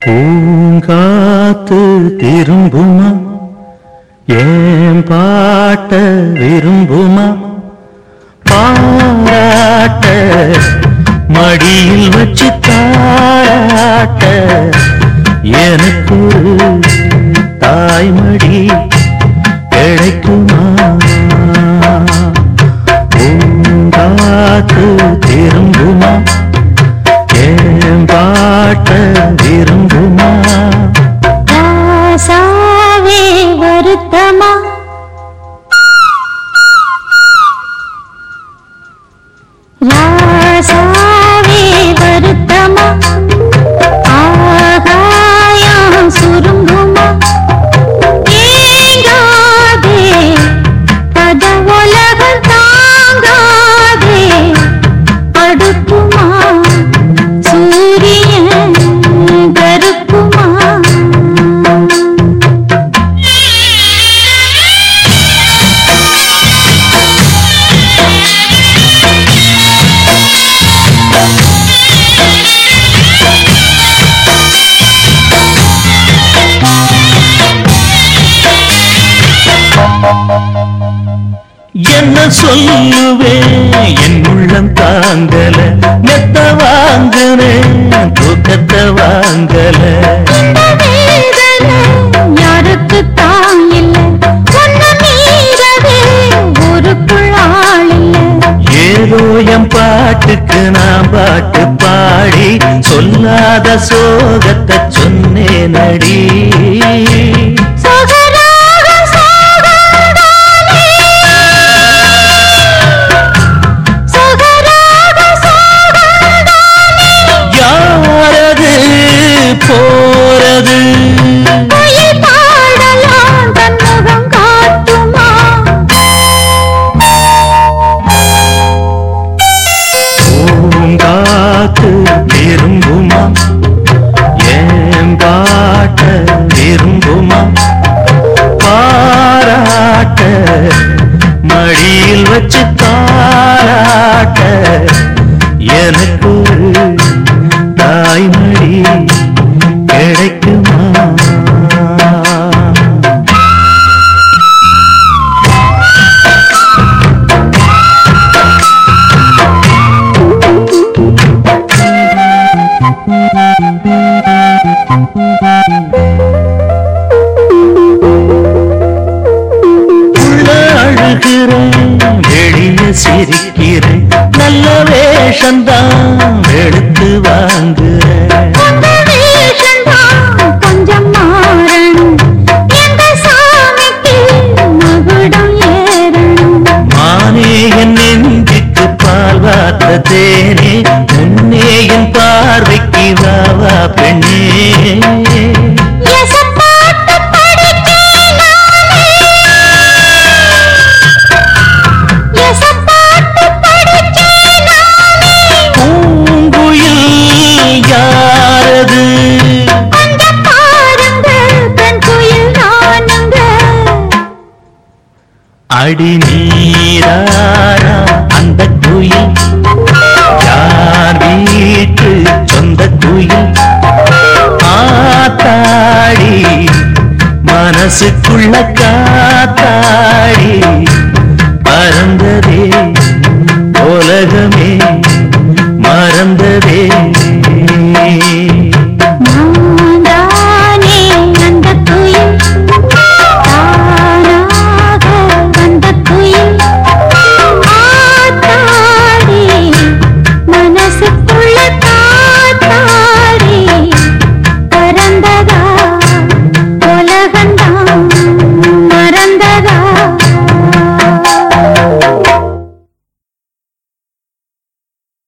பூங்காத்து திரும்புமா ஏன் பாட்ட விரும்புமா பாராட்ட மடியில் வச்சு தாராட்ட எனக்கு ஒரு தாய்மடி கிடைக்குமா பூங்காத்து திரும்புமா ஏன் பாட்ட விரும்புமா ராசாவே வருத்தமா ராசாவே வருத்தமா ஆகாயம் சுருங்குமா ஏங்காதே பத உலகம் தாங்காதே அடுக்குமா சூரியன் கருக்குமா என்ன சொல்லுவேன் என் உள்ளம் தாங்கல மெத்த வாங்குனேன் தூக்கத்தை வாங்கல இந்த வேதனை யாருக்கு தான் இல்லை ஒன்னு மீறவே ஊருக்குள் ஆள் இல்லை ஏதோ என் பாட்டுக்கு நான் பாட்டு பாடி சொல்லாத சோகத்தை சொன்னேன் அடி சொகராக சோகந்தானே. சொகராக சோகந்தானே. யாரது போறது குயில் பாடலாம் தன் முகம் காட்டுமா பூங்காத்து விரும்புமா ஏன் பாட்ட விரும்புமா பாராட்ட மடியில் வச்சு தாராட்ட எனக்கு ஒரு தாய்மடி கிடைக்குமா உள்ள அழுகிறேன் வெளிய சிரிக்கிறேன் நல்ல வேஷந்தான் எடுத்து வாங்குறேன் அந்த வேஷம்தான் கொஞ்சம் மாறணும் எந்த சாமிக்கு மகுடம் ஏறணும் மானே என் நெஞ்சுக்கு பால் வார்த்த தேனே முன்னே என் பார்வைக்கு வாவா பெண்ணே எசப்பாட்டு படிச்சேன் நானே. எசப்பாட்டு படிச்சேன் நானே. பூங்குயில் யாரது கொஞ்சம் பாருங்க, பெண் குயில் நானுங்க. அடி நீராரா அந்த குயில் யார் வீட்டு சொந்த குயில் ஆத்தாடி மனசுக்குள்ள கா